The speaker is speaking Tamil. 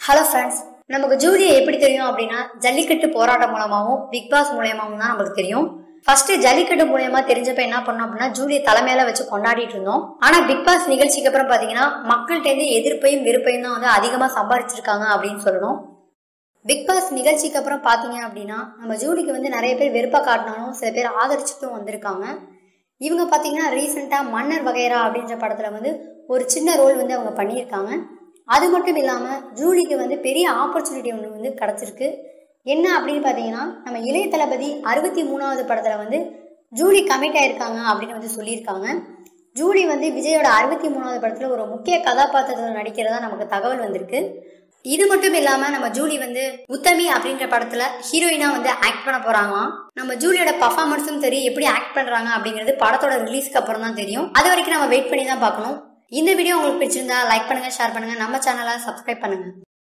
ஹலோ ஃப்ரெண்ட்ஸ் நமக்கு ஜூலியை எப்படி தெரியும் அப்படின்னா ஜல்லிக்கட்டு போராட்டம் மூலமாகவும் பிக் பாஸ் மூலியமாகவும் தான் நமக்கு தெரியும் ஃபர்ஸ்ட் ஜல்லிக்கட்டு மூலியமா தெரிஞ்சப்ப என்ன பண்ணோம் அப்படின்னா ஜூலியை தலைமையில வச்சு கொண்டாடிட்டு இருந்தோம் ஆனா பிக் பாஸ் நிகழ்ச்சிக்கு அப்புறம் பாத்தீங்கன்னா மக்கள்கிட்ட இருந்து எதிர்ப்பையும் வெறுப்பையும் தான் வந்து அதிகமா சம்பாரிச்சிருக்காங்க அப்படின்னு சொல்லணும் பிக் பாஸ் நிகழ்ச்சிக்கு அப்புறம் பாத்தீங்க அப்படின்னா நம்ம ஜூலிக்கு வந்து நிறைய பேர் வெறுப்பா காட்டினாலும் சில பேர் ஆதரிச்சுட்டும் வந்திருக்காங்க இவங்க பாத்தீங்கன்னா ரீசெண்டா மன்னர் வகைரா அப்படின்ற படத்துல வந்து ஒரு சின்ன ரோல் வந்து அவங்க பண்ணியிருக்காங்க அது மட்டும் இல்லாமல் ஜூலிக்கு வந்து பெரிய ஆப்பர்ச்சுனிட்டி ஒன்று வந்து கிடச்சிருக்கு என்ன அப்படின்னு பார்த்தீங்கன்னா நம்ம இளைய தளபதி அறுபத்தி மூணாவது படத்தில் வந்து ஜூலி கமிட் ஆயிருக்காங்க அப்படின்னு வந்து சொல்லியிருக்காங்க ஜூலி வந்து விஜயோட அறுபத்தி மூணாவது படத்தில் ஒரு முக்கிய கதாபாத்திரத்தில் நடிக்கிறதா நமக்கு தகவல் வந்திருக்கு இது மட்டும் இல்லாம நம்ம ஜூலி வந்து உத்தமி அப்படின்ற படத்துல ஹீரோயினா வந்து ஆக்ட் பண்ண போறாங்களாம் நம்ம ஜூலியோட பர்ஃபார்மன்ஸும் சரி எப்படி ஆக்ட் பண்றாங்க அப்படிங்கிறது படத்தோட ரிலீஸ்க்கு அப்புறம் தான் தெரியும் அது வரைக்கும் நம்ம வெயிட் பண்ணி தான் பார்க்கணும் இந்த வீடியோ உங்களுக்கு பிடிச்சிருந்தா லைக் பண்ணுங்க ஷேர் பண்ணுங்க நம்ம சேனலை சப்ஸ்கிரைப் பண்ணுங்க